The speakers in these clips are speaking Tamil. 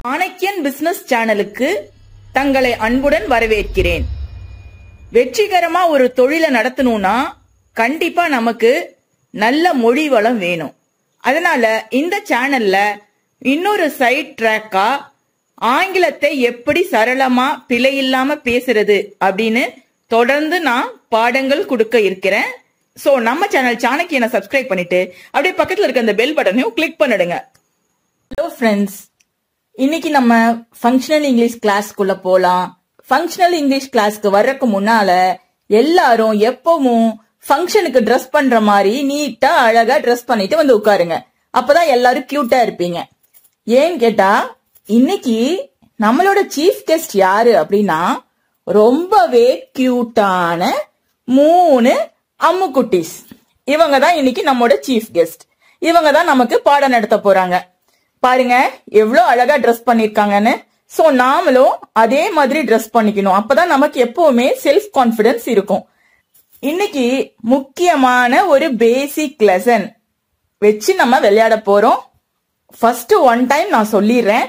சாணக்கியன் பிசினஸ் சேனலுக்கு தங்களை அன்புடன் வரவேற்கிறேன் வெற்றிகரமா ஒரு தொழிலை நடத்தணும்னா கண்டிப்பா நமக்கு நல்ல மொழி வளம் வேணும் அதனால இந்த சேனல்ல இன்னொரு சைட் ட்ராக்கா ஆங்கிலத்தை எப்படி சரளமா பிழை இல்லாம பேசுறது அப்படின்னு தொடர்ந்து நான் பாடங்கள் கொடுக்க இருக்கிறேன் சோ நம்ம சேனல் சாணக்கியனை சப்ஸ்கிரைப் பண்ணிட்டு அப்படியே பக்கத்துல இருக்க அந்த பெல் பட்டனையும் கிளிக் பண்ணிடுங்க ஹலோ ஃப்ரெண்ட்ஸ் இன்னைக்கு நம்ம ஃபங்க்ஷனல் இங்கிலீஷ் கிளாஸ்க்குள்ள போலாம் ஃபங்க்ஷனல் இங்கிலீஷ் கிளாஸ்க்கு வர்றதுக்கு முன்னால எல்லாரும் எப்பவும் ஃபங்க்ஷனுக்கு ட்ரெஸ் பண்ற மாதிரி நீட்டா அழகா ட்ரெஸ் பண்ணிட்டு வந்து உட்காருங்க அப்பதான் எல்லாரும் கியூட்டா இருப்பீங்க ஏன் கேட்டா இன்னைக்கு நம்மளோட சீஃப் கெஸ்ட் யாரு அப்படின்னா ரொம்பவே கியூட்டான மூணு அம்முக்குட்டீஸ் இவங்க தான் இன்னைக்கு நம்மளோட சீஃப் கெஸ்ட் இவங்க தான் நமக்கு பாடம் நடத்த போறாங்க பாருங்க எவ்வளவு அழகா ட்ரெஸ் பண்ணிருக்காங்கன்னு சோ நாமளும் அதே மாதிரி ட்ரெஸ் பண்ணிக்கணும் அப்பதான் நமக்கு எப்பவுமே செல்ஃப் கான்பிடன்ஸ் இருக்கும் இன்னைக்கு முக்கியமான ஒரு பேசிக் லெசன் வச்சு நம்ம விளையாட போறோம் ஃபர்ஸ்ட் ஒன் டைம் நான் சொல்லிடுறேன்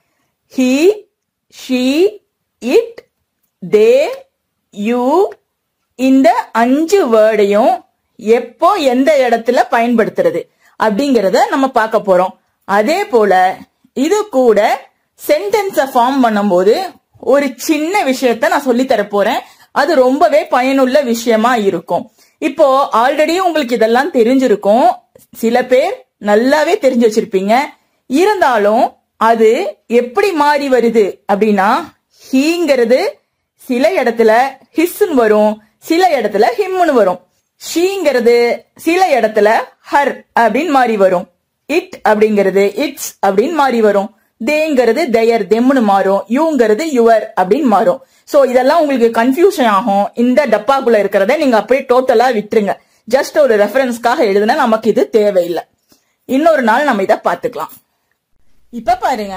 he she it they you இந்த அஞ்சு வேர்டையும் எப்போ எந்த இடத்துல பயன்படுத்துறது அப்படிங்கறத நம்ம பார்க்க போறோம் அதே போல இது கூட சென்டென்ஸ ஃபார்ம் பண்ணும்போது ஒரு சின்ன விஷயத்த நான் சொல்லி தர போறேன் அது ரொம்பவே பயனுள்ள விஷயமா இருக்கும் இப்போ ஆல்ரெடி உங்களுக்கு இதெல்லாம் தெரிஞ்சிருக்கும் சில பேர் நல்லாவே தெரிஞ்சு வச்சிருப்பீங்க இருந்தாலும் அது எப்படி மாறி வருது அப்படின்னா ஹீங்கிறது சில இடத்துல ஹிஸ்ன்னு வரும் சில இடத்துல ஹிம்னு வரும் ஷீங்கிறது சில இடத்துல ஹர் அப்படின்னு மாறி வரும் இட் அப்படிங்கிறது இட்ஸ் அப்படின்னு மாறி வரும் தேங்கிறது தெயர் தெம்னு மாறும் யூங்கிறது யுவர் அப்படின்னு மாறும் சோ இதெல்லாம் உங்களுக்கு கன்ஃபியூஷன் ஆகும் இந்த டப்பாக்குள்ள இருக்கிறத நீங்க அப்படியே டோட்டலா விட்டுருங்க ஜஸ்ட் ஒரு ரெஃபரன்ஸ்க்காக எழுதுனா நமக்கு இது தேவையில்லை இன்னொரு நாள் நம்ம இதை பார்த்துக்கலாம் இப்ப பாருங்க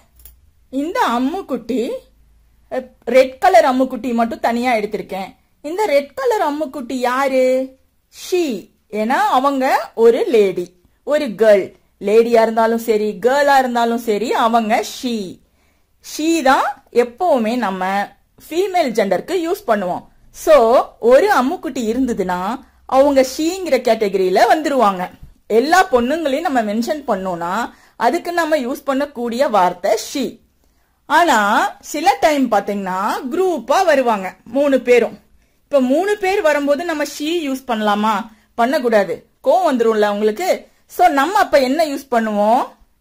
இந்த அம்முக்குட்டி ரெட் கலர் அம்முக்குட்டி மட்டும் தனியா எடுத்திருக்கேன் இந்த ரெட் கலர் அம்முக்குட்டி யாரு ஷீ ஏன்னா அவங்க ஒரு லேடி ஒரு கேர்ள் லேடியா இருந்தாலும் சரி கேர்ளா இருந்தாலும் சரி அவங்க ஷீ ஷீ தான் எப்பவுமே நம்ம ஃபீமேல் ஜெண்டருக்கு யூஸ் பண்ணுவோம் சோ ஒரு அம்முக்குட்டி இருந்ததுன்னா அவங்க ஷீங்கிற கேட்டகரியில வந்துருவாங்க எல்லா பொண்ணுங்களையும் நம்ம மென்ஷன் பண்ணோம்னா அதுக்கு நம்ம யூஸ் பண்ணக்கூடிய வார்த்தை ஷீ ஆனா சில டைம் பாத்தீங்கன்னா குரூப்பா வருவாங்க மூணு பேரும் இப்ப மூணு பேர் வரும்போது நம்ம ஷீ யூஸ் பண்ணலாமா பண்ணக்கூடாது கோவம் வந்துரும்ல உங்களுக்கு சோ நம்ம அப்ப என்ன யூஸ் பண்ணுவோம்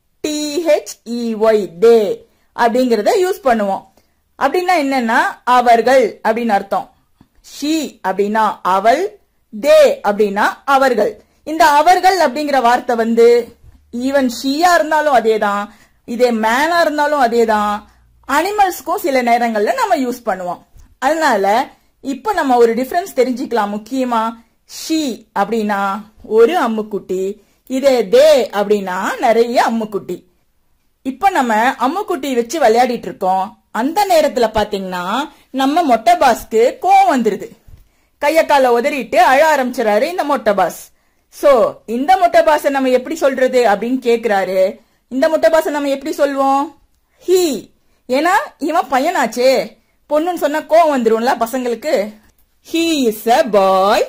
டிஹெச்இஒய் டே அப்படிங்கறத யூஸ் பண்ணுவோம் அப்படின்னா என்னன்னா அவர்கள் அப்படின்னு அர்த்தம் ஷீ அப்படின்னா அவள் தே அப்படின்னா அவர்கள் இந்த அவர்கள் அப்படிங்கிற வார்த்தை வந்து ஈவன் ஷீயா இருந்தாலும் அதேதான் இதே மேனா இருந்தாலும் அதேதான் அனிமல்ஸ்க்கும் சில நேரங்கள்ல நம்ம யூஸ் பண்ணுவோம் அதனால இப்ப நம்ம ஒரு டிஃபரன்ஸ் தெரிஞ்சுக்கலாம் முக்கியமா ஷீ அப்படின்னா ஒரு அம்முக்குட்டி இதே தே அப்படின்னா நிறைய அம்முக்குட்டி இப்ப நம்ம அம்முக்குட்டி வச்சு விளையாடிட்டு இருக்கோம் அந்த நேரத்துல பாத்தீங்கன்னா நம்ம மொட்டை பாஸ்க்கு கோவம் வந்துருது கைய கால உதறிட்டு அழ ஆரம்பிச்சிடாரு இந்த மொட்டை பாஸ் சோ இந்த மொட்டை பாஸ நம்ம எப்படி சொல்றது அப்படின்னு கேக்குறாரு இந்த மொட்டை பாஸ நம்ம எப்படி சொல்வோம் ஹீ ஏன்னா இவன் பையனாச்சே பொண்ணுன்னு சொன்னா கோவம் வந்துரும்ல பசங்களுக்கு he is a boy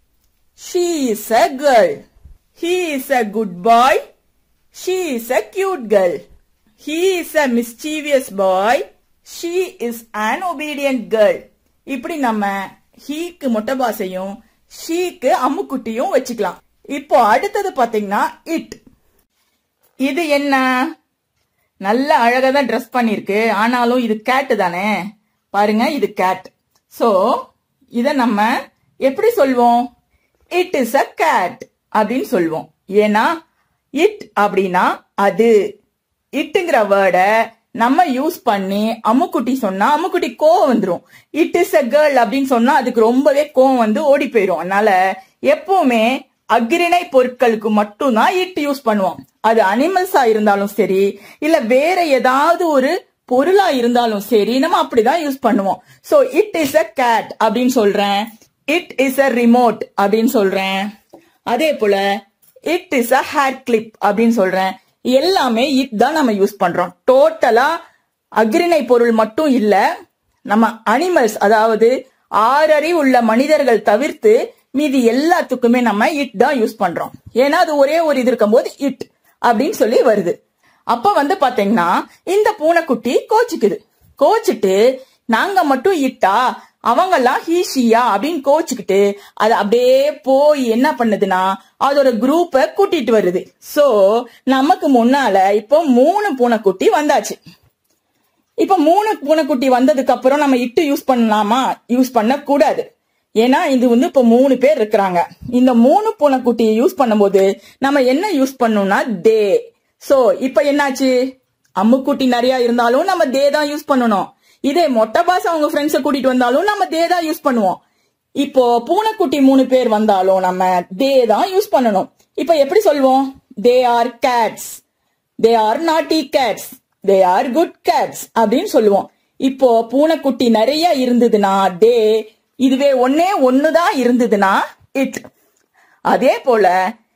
she is a girl he is a good boy she is a cute girl he is a mischievous boy she is an obedient girl இப்படி நம்ம ஹீக்கு மொட்டை பாசையும் ஷீக்கு அம்முக்குட்டியும் வச்சுக்கலாம் இப்போ அடுத்தது பாத்தீங்கன்னா இட் இது என்ன நல்ல அழகா தான் ட்ரெஸ் பண்ணிருக்கு ஆனாலும் இது கேட் தானே பாருங்க இது கேட் சோ இத நம்ம எப்படி சொல்வோம் இட் இஸ் அ கேட் அப்படின்னு சொல்வோம் ஏன்னா இட் அப்படின்னா அது இட்டுங்கிற வேர்ட நம்ம யூஸ் பண்ணி அம்முக்குட்டி சொன்னா அம்முக்குட்டி கோவம் வந்துரும் இட் இஸ் அ கேர்ள் அப்படின்னு சொன்னா அதுக்கு ரொம்பவே கோவம் வந்து ஓடி போயிரும் அதனால எப்பவுமே அக்ரிணை பொருட்களுக்கு மட்டும்தான் இட் யூஸ் பண்ணுவோம் அது அனிமல்ஸா இருந்தாலும் சரி இல்ல வேற ஏதாவது ஒரு பொருளா இருந்தாலும் சரி நம்ம அப்படிதான் யூஸ் பண்ணுவோம் so it is a cat அப்படின்னு சொல்றேன் இட் இஸ் அ ரிமோட் அப்படின்னு சொல்றேன் அதே போல it is a hair clip அப்படின்னு சொல்றேன் எல்லாமே இட் தான் நம்ம யூஸ் பண்றோம் டோட்டலா அக்ரிணை பொருள் மட்டும் இல்ல நம்ம அனிமல்ஸ் அதாவது ஆறறிவு உள்ள மனிதர்கள் தவிர்த்து மீதி எல்லாத்துக்குமே நம்ம இட் தான் யூஸ் பண்றோம் ஏன்னா அது ஒரே ஒரு இது இருக்கும்போது இட் அப்படின்னு சொல்லி வருது அப்ப வந்து பாத்தீங்கன்னா இந்த பூனைக்குட்டி கோச்சுக்குது கோச்சிட்டு நாங்க மட்டும் இட்டா அவங்கெல்லாம் ஹீஷியா அப்படின்னு கோச்சுக்கிட்டு அது அப்படியே போய் என்ன பண்ணுதுன்னா அதோட குரூப்பை கூட்டிட்டு வருது சோ நமக்கு முன்னால இப்போ மூணு பூனைக்குட்டி வந்தாச்சு இப்ப மூணு பூனைக்குட்டி வந்ததுக்கு அப்புறம் நம்ம இட்டு யூஸ் பண்ணலாமா யூஸ் பண்ண கூடாது ஏன்னா இது வந்து இப்ப மூணு பேர் இருக்கிறாங்க இந்த மூணு பூனைக்குட்டியை யூஸ் பண்ணும்போது நம்ம என்ன யூஸ் பண்ணணும்னா தே சோ இப்ப என்னாச்சு அம்முக்குட்டி நிறைய இருந்தாலும் நம்ம தே தான் யூஸ் பண்ணணும் இதே மொட்டை பாஸ் அவங்க ஃப்ரெண்ட்ஸை கூட்டிட்டு வந்தாலும் நம்ம தே தான் யூஸ் பண்ணுவோம் இப்போ பூனைக்குட்டி மூணு பேர் வந்தாலும் நம்ம தே தான் யூஸ் பண்ணணும் இப்ப எப்படி சொல்வோம் they are cats they are naughty cats they are good cats அப்படின்னு சொல்லுவோம் இப்போ பூனைக்குட்டி நிறைய இருந்ததுன்னா தே இதுவே ஒன்னே ஒண்ணுதான் இருந்ததுன்னா இட் அதே போல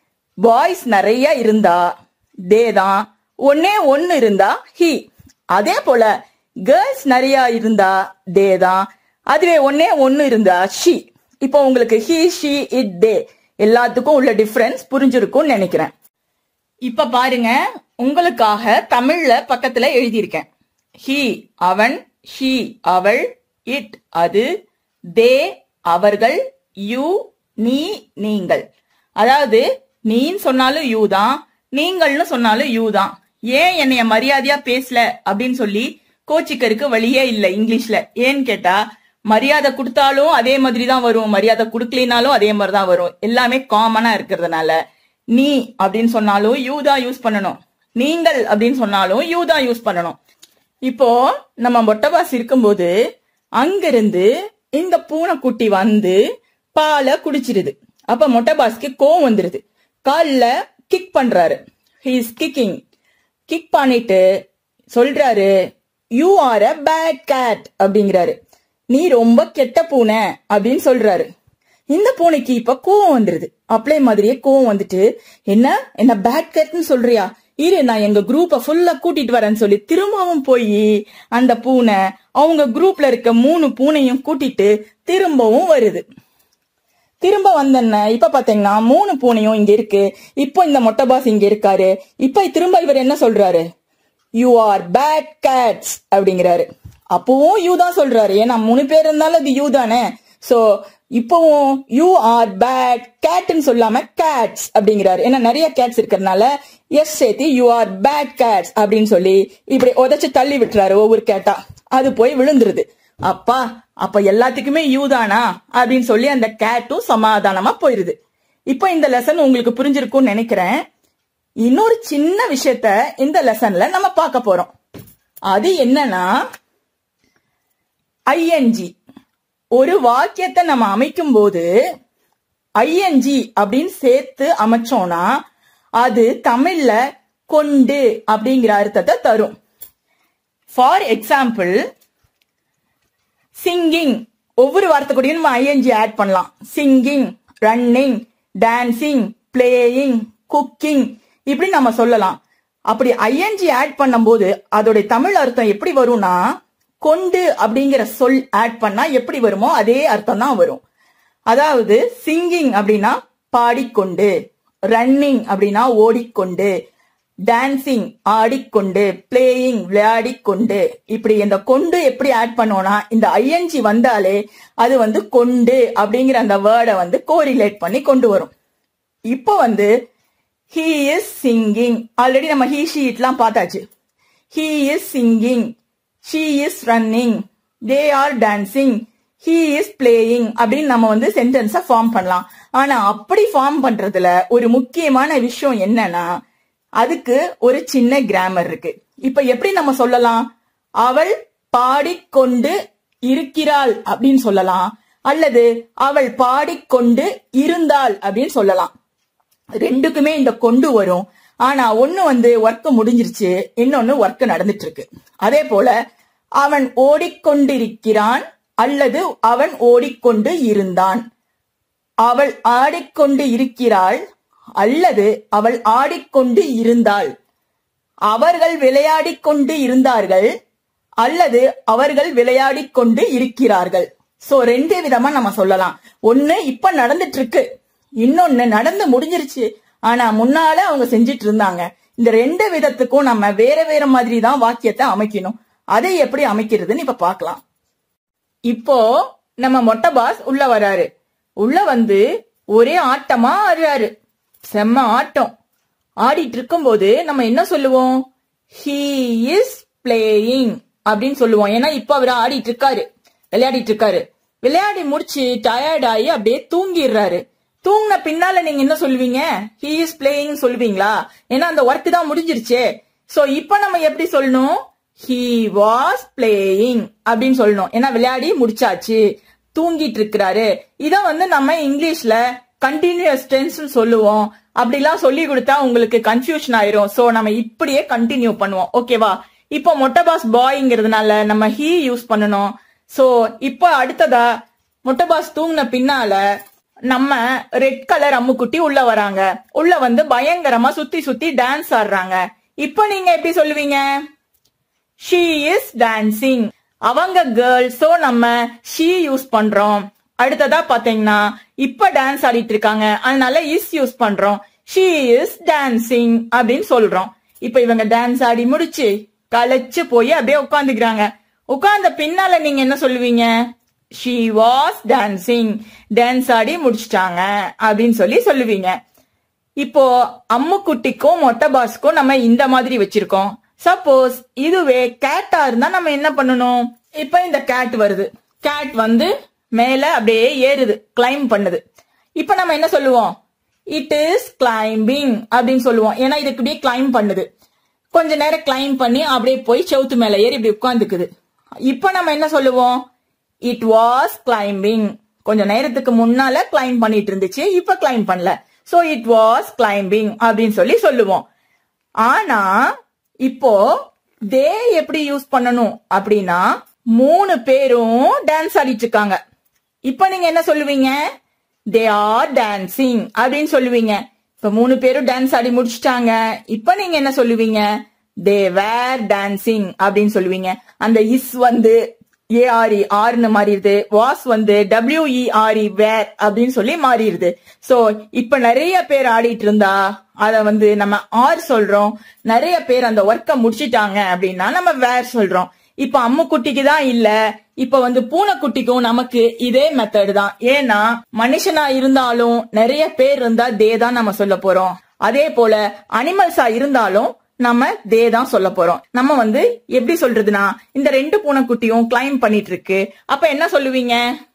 பாய்ஸ் நிறைய இருந்தா தே தான் ஒன்னே ஒன்னு இருந்தா ஹி அதே போல கேர்ள்ஸ் நிறைய இருந்தா தே தான் அதுவே ஒன்னே ஒன்னு இருந்தா ஷி இப்போ உங்களுக்கு ஹி ஷி இட் தே எல்லாத்துக்கும் உள்ள டிஃபரன்ஸ் புரிஞ்சிருக்கும்னு நினைக்கிறேன் இப்ப பாருங்க உங்களுக்காக தமிழ்ல பக்கத்துல எழுதியிருக்கேன் ஹி அவன் ஷி அவள் இட் அது தே அவர்கள் யூ நீ நீங்கள் அதாவது நீன்னு சொன்னாலும் யூ தான் நீங்கள்னு சொன்னாலும் யூ தான் ஏன் என்னைய மரியாதையா பேசல அப்படின்னு சொல்லி கோச்சிக்கருக்கு வழியே இல்ல இங்கிலீஷ்ல ஏன்னு கேட்டா மரியாதை கொடுத்தாலும் அதே மாதிரி தான் வரும் மரியாதை கொடுக்கலினாலும் அதே மாதிரி தான் வரும் எல்லாமே காமனா இருக்கிறதுனால நீ அப்படின்னு சொன்னாலும் யூ தான் யூஸ் பண்ணணும் நீங்கள் அப்படின்னு சொன்னாலும் யூ தான் யூஸ் பண்ணணும் இப்போ நம்ம மொட்டபாஸ் இருக்கும்போது அங்கிருந்து இந்த பூனைக்குட்டி வந்து பாலை குடிச்சிருது அப்ப மொட்டபாஸ்க்கு கோவம் வந்துருது கால்ல கிக் பண்றாரு ஹீஸ் கிக்கிங் கிக் பண்ணிட்டு சொல்றாரு you are a bad cat அப்படிங்கிறாரு நீ ரொம்ப கெட்ட பூனை அப்படின்னு சொல்றாரு இந்த பூனைக்கு இப்ப கோவம் வந்துருது அப்ளை மாதிரியே கோவம் வந்துட்டு என்ன என்ன பேட் கேட்னு சொல்றியா இரு நான் எங்க குரூப்பை ஃபுல்லா கூட்டிட்டு வரேன்னு சொல்லி திரும்பவும் போய் அந்த பூனை அவங்க குரூப்ல இருக்க மூணு பூனையும் கூட்டிட்டு திரும்பவும் வருது திரும்ப வந்தன்ன இப்ப பாத்தீங்கன்னா மூணு பூனையும் இங்க இருக்கு இப்போ இந்த மொட்டை பாஸ் இங்க இருக்காரு இப்ப திரும்ப இவர் என்ன சொல்றாரு யூ ஆர் பேட் கேட்ஸ் அப்படிங்கிறாரு அப்பவும் யூ தான் சொல்றாரு ஏன்னா மூணு பேர் இருந்தாலும் அது யூ தானே சோ இப்பவும் யூ ஆர் பேட் கேட்னு சொல்லாம கேட்ஸ் அப்படிங்கிறாரு ஏன்னா நிறைய கேட்ஸ் இருக்கிறதுனால எஸ் சேர்த்து யூ ஆர் பேட் கேட்ஸ் அப்படின்னு சொல்லி இப்படி உதச்சு தள்ளி விட்டுறாரு ஒவ்வொரு கேட்டா அது போய் விழுந்துருது அப்பா அப்ப எல்லாத்துக்குமே யூ தானா அப்படின்னு சொல்லி அந்த கேட்டும் சமாதானமா போயிருது இப்போ இந்த லெசன் உங்களுக்கு புரிஞ்சிருக்கும்னு நினைக்கிறேன் இன்னொரு சின்ன விஷயத்த இந்த லெசன்ல நம்ம பார்க்க போறோம் அது என்னன்னா ஐஎன்ஜி ஒரு வாக்கியத்தை நம்ம அமைக்கும் போது ஐஎன்ஜி அப்படின்னு சேர்த்து அமைச்சோம்னா அது தமிழ்ல கொண்டு அப்படிங்கிற அர்த்தத்தை தரும் ஃபார் எக்ஸாம்பிள் சிங்கிங் ஒவ்வொரு வார்த்தை கூடயும் நம்ம ஐஎன்ஜி ஆட் பண்ணலாம் singing running dancing playing cooking இப்படி நம்ம சொல்லலாம் அப்படி ஐஎன்ஜி ஆட் பண்ணும்போது அதோட தமிழ் அர்த்தம் எப்படி வரும்னா கொண்டு அப்படிங்கிற சொல் ஆட் பண்ணா எப்படி வருமோ அதே அர்த்தம் தான் வரும் அதாவது சிங்கிங் அப்படின்னா பாடிக்கொண்டு ரன்னிங் அப்படின்னா ஓடிக்கொண்டு டான்சிங் ஆடிக்கொண்டு பிளேயிங் விளையாடிக்கொண்டு இப்படி இந்த கொண்டு எப்படி ஆட் பண்ணோம்னா இந்த ஐஎன்ஜி வந்தாலே அது வந்து கொண்டு அப்படிங்கிற அந்த வேர்டை வந்து கோரிலேட் பண்ணி கொண்டு வரும் இப்போ வந்து ஹீ இஸ் சிங்கிங் ஆல்ரெடி நம்ம ஹீ ஷீட்லாம் பார்த்தாச்சு he is singing she is running they are dancing he is playing அப்படின்னு நம்ம வந்து சென்டென்ஸை ஃபார்ம் பண்ணலாம் ஆனா அப்படி ஃபார்ம் பண்றதுல ஒரு முக்கியமான விஷயம் என்னன்னா அதுக்கு ஒரு சின்ன கிராமர் இருக்கு இப்ப எப்படி நம்ம சொல்லலாம் அவள் பாடிக்கொண்டு இருக்கிறாள் அப்படின்னு சொல்லலாம் அல்லது அவள் பாடிக்கொண்டு இருந்தாள் அப்படின்னு சொல்லலாம் ரெண்டுக்குமே இந்த கொண்டு வரும் ஆனா ஒண்ணு வந்து ஒர்க் முடிஞ்சிருச்சு இன்னொன்னு ஒர்க் நடந்துட்டு இருக்கு அதே போல அவன் ஓடிக்கொண்டிருக்கிறான் அல்லது அவன் ஓடிக்கொண்டு இருந்தான் அவள் ஆடிக்கொண்டு இருக்கிறாள் அல்லது அவள் ஆடிக்கொண்டு இருந்தாள் அவர்கள் விளையாடிக் கொண்டு இருந்தார்கள் அல்லது அவர்கள் விளையாடிக் கொண்டு இருக்கிறார்கள் சோ ரெண்டு விதமா நம்ம சொல்லலாம் ஒண்ணு இப்ப நடந்துட்டு இருக்கு இன்னொன்னு நடந்து முடிஞ்சிருச்சு ஆனா முன்னால அவங்க செஞ்சிட்டு இருந்தாங்க இந்த ரெண்டு விதத்துக்கும் நம்ம வேற வேற மாதிரி தான் வாக்கியத்தை அமைக்கணும் அதை எப்படி அமைக்கிறதுன்னு இப்ப பார்க்கலாம் இப்போ நம்ம மொட்டை பாஸ் உள்ள வராரு உள்ள வந்து ஒரே ஆட்டமா ஆடுறாரு செம்ம ஆட்டம் ஆடிட்டு இருக்கும்போது நம்ம என்ன சொல்லுவோம் ஹீ இஸ் பிளேயிங் அப்படின்னு சொல்லுவோம் ஏன்னா இப்ப அவர் ஆடிட்டு இருக்காரு விளையாடிட்டு இருக்காரு விளையாடி முடிச்சு டயர்ட் ஆகி அப்படியே தூங்கிடுறாரு தூங்கின பின்னால நீங்க என்ன சொல்லுவீங்க ஹீ இஸ் பிளேயிங் சொல்லுவீங்களா ஏன்னா அந்த ஒர்க் தான் முடிஞ்சிருச்சே சோ இப்ப நம்ம எப்படி சொல்லணும் ஹீ வாஸ் பிளேயிங் அப்படின்னு சொல்லணும் ஏன்னா விளையாடி முடிச்சாச்சு தூங்கிட்டு இருக்கிறாரு இத வந்து நம்ம இங்கிலீஷ்ல கண்டினியூஸ் டென்ஸ் சொல்லுவோம் அப்படிலாம் சொல்லி கொடுத்தா உங்களுக்கு கன்ஃபியூஷன் ஆயிரும் சோ நம்ம இப்படியே கண்டினியூ பண்ணுவோம் ஓகேவா இப்போ மொட்டை பாஸ் பாய்ங்கிறதுனால நம்ம ஹீ யூஸ் பண்ணணும் சோ இப்போ அடுத்ததா மொட்டை பாஸ் தூங்கின பின்னால நம்ம ரெட் கலர் அம்முக்குட்டி உள்ள வராங்க உள்ள வந்து பயங்கரமா சுத்தி சுத்தி டான்ஸ் ஆடுறாங்க இப்போ நீங்க எப்படி சொல்லுவீங்க ஷீ இஸ் டான்சிங் அவங்க கேர்ள் சோ நம்ம ஷீ யூஸ் பண்றோம் அடுத்ததா பாத்தீங்கன்னா இப்ப டான்ஸ் ஆடிட்டு இருக்காங்க அதனால இஸ் யூஸ் பண்றோம் ஷீ இஸ் டான்சிங் அப்படின்னு சொல்றோம் இப்ப இவங்க டான்ஸ் ஆடி முடிச்சு களைச்சு போய் அப்படியே உட்காந்துக்கிறாங்க உட்கார்ந்த பின்னால நீங்க என்ன சொல்லுவீங்க ஷீ வாஸ் டான்சிங் டான்ஸ் ஆடி முடிச்சிட்டாங்க அப்படின்னு சொல்லி சொல்லுவீங்க இப்போ அம்முக்குட்டிக்கும் மொட்டை பாஸ்க்கும் நம்ம இந்த மாதிரி வச்சிருக்கோம் சப்போஸ் இதுவே கேட்டா இருந்தா நம்ம என்ன பண்ணணும் இப்ப இந்த கேட் வருது கேட் வந்து மேல அப்படியே ஏறுது கிளைம் பண்ணுது இப்ப நம்ம என்ன சொல்லுவோம் இட் இஸ் கிளைம்பிங் அப்படின்னு சொல்லுவோம் ஏன்னா இதுக்கு இப்படியே கிளைம் பண்ணுது கொஞ்ச நேரம் கிளைம் பண்ணி அப்படியே போய் செவுத்து மேல ஏறி இப்படி உட்காந்துக்குது இப்ப நம்ம என்ன சொல்லுவோம் இட் வாஸ் கிளைம்பிங் கொஞ்ச நேரத்துக்கு முன்னால கிளைம் பண்ணிட்டு இருந்துச்சு இப்ப கிளைம் பண்ணல சோ இட் வாஸ் கிளைம்பிங் அப்படின்னு சொல்லி சொல்லுவோம் ஆனா இப்போ தே எப்படி யூஸ் பண்ணணும் அப்படின்னா மூணு பேரும் டான்ஸ் ஆடிட்டு இருக்காங்க இப்ப நீங்க என்ன சொல்லுவீங்க தே ஆர் டான்சிங் அப்படின்னு சொல்லுவீங்க இப்ப மூணு பேரும் டான்ஸ் ஆடி முடிச்சிட்டாங்க இப்ப நீங்க என்ன சொல்லுவீங்க தே வேர் டான்சிங் அப்படின்னு சொல்லுவீங்க அந்த இஸ் வந்து ஏஆர்இ ஆர்னு மாறிடுது வாஸ் வந்து டபிள்யூஇஆர்இ வேர் அப்படின்னு சொல்லி மாறிடுது சோ இப்ப நிறைய பேர் ஆடிட்டு இருந்தா அத வந்து நம்ம ஆர் சொல்றோம் நிறைய பேர் அந்த ஒர்க்கை முடிச்சிட்டாங்க அப்படின்னா நம்ம வேர் சொல்றோம் இப்ப அம்முக்குட்டிக்கு தான் இல்ல இப்ப வந்து பூனைக்குட்டிக்கும் நமக்கு இதே மெத்தட் தான் ஏன்னா மனுஷனா இருந்தாலும் நிறைய பேர் இருந்தா தே தான் நம்ம சொல்ல போறோம் அதே போல அனிமல்ஸா இருந்தாலும் நம்ம தே தான் சொல்ல போறோம் நம்ம வந்து எப்படி சொல்றதுன்னா இந்த ரெண்டு பூனைக்குட்டியும் கிளைம் பண்ணிட்டு இருக்கு அப்ப என்ன சொல்லுவீங்க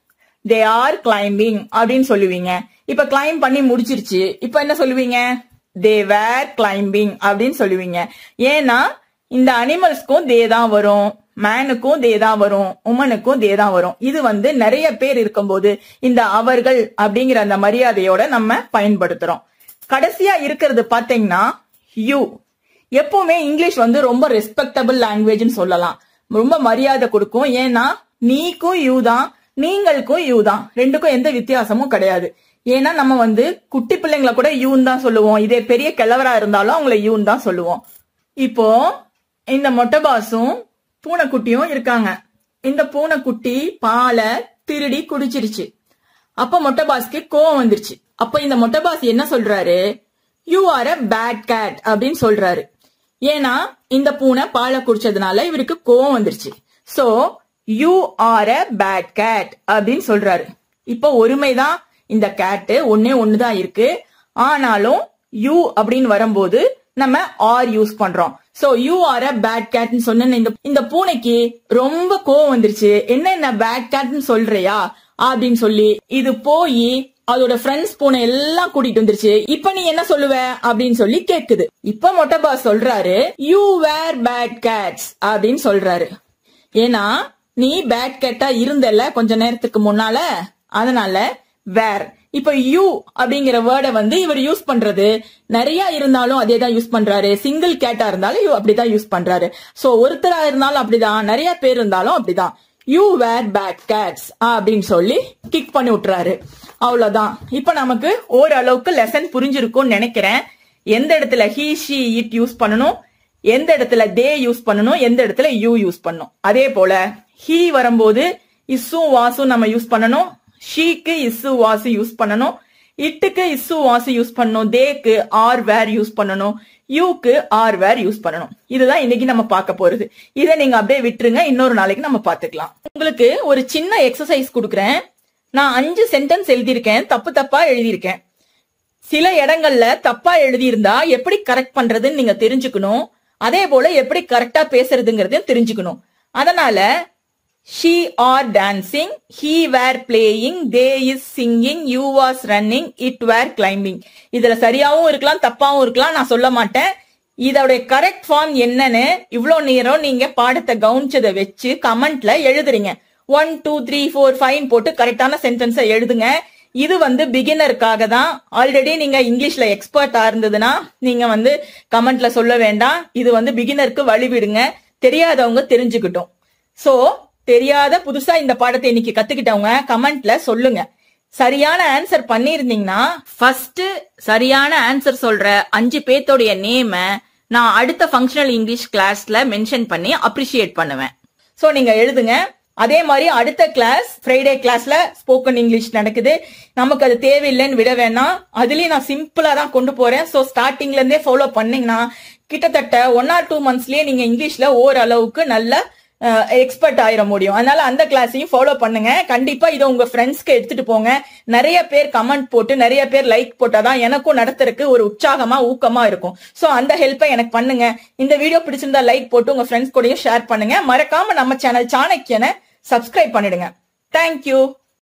தே ஆர் கிளைம்பிங் அப்படின்னு சொல்லுவீங்க இப்ப கிளைம் பண்ணி முடிச்சிருச்சு இப்ப என்ன சொல்லுவீங்க தே வேர் கிளைம்பிங் அப்படின்னு சொல்லுவீங்க ஏன்னா இந்த அனிமல்ஸ்க்கும் தே தான் வரும் மேனுக்கும் தே தான் வரும் உமனுக்கும் தே தான் வரும் இது வந்து நிறைய பேர் இருக்கும்போது இந்த அவர்கள் அப்படிங்கிற அந்த மரியாதையோட நம்ம பயன்படுத்துறோம் கடைசியா இருக்கிறது பாத்தீங்கன்னா யூ எப்பவுமே இங்கிலீஷ் வந்து ரொம்ப ரெஸ்பெக்டபிள் லாங்குவேஜ்னு சொல்லலாம் ரொம்ப மரியாதை கொடுக்கும் ஏன்னா நீக்கும் யூ தான் நீங்களுக்கும் யூ தான் ரெண்டுக்கும் எந்த வித்தியாசமும் கிடையாது ஏன்னா நம்ம வந்து குட்டி பிள்ளைங்களை கூட யூன் தான் சொல்லுவோம் இதே பெரிய கிழவரா இருந்தாலும் அவங்கள யூன் தான் சொல்லுவோம் இப்போ இந்த மொட்டை பாசும் பூனைக்குட்டியும் இருக்காங்க இந்த பூனைக்குட்டி பாலை திருடி குடிச்சிருச்சு அப்ப மொட்டை பாஸ்க்கு கோவம் வந்துருச்சு அப்ப இந்த மொட்டை பாஸ் என்ன சொல்றாரு you are a bad cat அப்படின்னு சொல்றாரு ஏன்னா இந்த பூனை பாலை குடிச்சதுனால இவருக்கு கோவம் வந்துருச்சு so you are a bad cat அப்படின்னு சொல்றாரு இப்போ ஒருமைதான் இந்த கேட்டு ஒன்னே ஒண்ணுதான் இருக்கு ஆனாலும் யூ அப்படின்னு வரும்போது நம்ம ஆர் யூஸ் பண்றோம் so you are a bad கேட்னு சொன்ன இந்த இந்த பூனைக்கு ரொம்ப கோவம் வந்துருச்சு என்ன என்ன பேட் கேட்னு சொல்றியா அப்படின்னு சொல்லி இது போய் அதோட ஃப்ரெண்ட்ஸ் பூனை எல்லாம் கூட்டிட்டு வந்துருச்சு இப்ப நீ என்ன சொல்லுவ அப்படின்னு சொல்லி கேக்குது இப்ப மொட்டை பாஸ் சொல்றாரு யூ வேர் பேட் கேட்ஸ் அப்படின்னு சொல்றாரு ஏன்னா நீ பேட் கேட்டா இருந்தல்ல கொஞ்ச நேரத்துக்கு முன்னால அதனால வேர் இப்ப யூ அப்படிங்கிற வேர்டை வந்து இவர் யூஸ் பண்றது நிறைய இருந்தாலும் அதே தான் யூஸ் பண்றாரு சிங்கிள் கேட்டா இருந்தாலும் யூ அப்படிதான் யூஸ் பண்றாரு சோ ஒருத்தரா இருந்தாலும் அப்படிதான் நிறைய பேர் இருந்தாலும் அப்படிதான் யூ வேர் பேட் கேட்ஸ் அப்படின்னு சொல்லி கிக் பண்ணி விட்டுறாரு அவ்வளவுதான் இப்ப நமக்கு ஓரளவுக்கு லெசன் புரிஞ்சிருக்கும்னு நினைக்கிறேன் எந்த இடத்துல ஹீ ஷி இட் யூஸ் பண்ணணும் எந்த இடத்துல தே யூஸ் பண்ணணும் எந்த இடத்துல யூ யூஸ் பண்ணணும் அதே போல ஹீ வரும்போது இஸ்ஸு வாசும் நம்ம யூஸ் பண்ணணும் ஷீக்கு இஸ்ஸு வாசு யூஸ் பண்ணணும் இட்டுக்கு இஸ்ஸு வாசு யூஸ் பண்ணணும் தேக்கு ஆர் வேர் யூஸ் பண்ணணும் யூக்கு ஆர் வேர் யூஸ் பண்ணணும் இதுதான் இன்னைக்கு நம்ம பார்க்க போறது இதை நீங்க அப்படியே விட்டுருங்க இன்னொரு நாளைக்கு நம்ம பார்த்துக்கலாம் உங்களுக்கு ஒரு சின்ன எக்ஸசைஸ் கொடுக்குறேன் நான் அஞ்சு சென்டென்ஸ் எழுதியிருக்கேன் தப்பு தப்பா எழுதியிருக்கேன் சில இடங்கள்ல தப்பா எழுதியிருந்தா எப்படி கரெக்ட் பண்றதுன்னு நீங்க தெரிஞ்சுக்கணும் அதே போல எப்படி கரெக்டா பேசுறதுங்கிறதையும் தெரிஞ்சுக்கணும் அதனால she are dancing he were playing they is singing you was running it were climbing இதுல சரியாவும் இருக்கலாம் தப்பாவும் இருக்கலாம் நான் சொல்ல மாட்டேன் இதோடைய கரெக்ட் ஃபார்ம் என்னன்னு இவ்வளோ நேரம் நீங்க பாடத்தை கவனிச்சதை வச்சு கமெண்ட்ல எழுதுறீங்க one two three four five போட்டு கரெக்டான சென்டென்ஸை எழுதுங்க இது வந்து பிகினருக்காக தான் ஆல்ரெடி நீங்க இங்கிலீஷ்ல எக்ஸ்பர்ட்டா இருந்ததுன்னா நீங்க வந்து கமெண்ட்ல சொல்ல வேண்டாம் இது வந்து பிகினருக்கு வழிவிடுங்க தெரியாதவங்க தெரிஞ்சுக்கிட்டோம் சோ தெரியாத புதுசா இந்த பாடத்தை இன்னைக்கு கத்துக்கிட்டவங்க கமெண்ட்ல சொல்லுங்க சரியான ஆன்சர் பண்ணிருந்தீங்கன்னா ஃபர்ஸ்ட் சரியான ஆன்சர் சொல்ற அஞ்சு பேர்த்தோடைய நேம நான் அடுத்த ஃபங்க்ஷனல் இங்கிலீஷ் கிளாஸ்ல மென்ஷன் பண்ணி அப்ரிஷியேட் பண்ணுவேன் சோ நீங்க எழுதுங்க அதே மாதிரி அடுத்த கிளாஸ் ஃப்ரைடே கிளாஸ்ல ஸ்போக்கன் இங்கிலீஷ் நடக்குது நமக்கு அது தேவையில்லைன்னு விட வேணாம் அதுலயும் நான் சிம்பிளா தான் கொண்டு போறேன் ஸோ ஸ்டார்டிங்ல இருந்தே ஃபாலோ பண்ணீங்கன்னா கிட்டத்தட்ட ஒன் ஆர் டூ மந்த்ஸ்லயே நீங்க இங்கிலீஷ்ல ஓரளவுக்கு நல்ல எக்ஸ்பர்ட் ஆயிட முடியும் அதனால அந்த கிளாஸையும் ஃபாலோ பண்ணுங்க கண்டிப்பா இதை உங்க ஃப்ரெண்ட்ஸ்க்கு எடுத்துட்டு போங்க நிறைய பேர் கமெண்ட் போட்டு நிறைய பேர் லைக் போட்டாதான் எனக்கும் நடத்துறதுக்கு ஒரு உற்சாகமா ஊக்கமா இருக்கும் சோ அந்த ஹெல்ப்பை எனக்கு பண்ணுங்க இந்த வீடியோ பிடிச்சிருந்தா லைக் போட்டு உங்க ஃப்ரெண்ட்ஸ் கூடயும் ஷேர் பண்ணுங்க மறக்காம நம்ம சேனல் சாணக்கியனை சப்ஸ்கிரைப் பண்ணிடுங்க தேங்க்யூ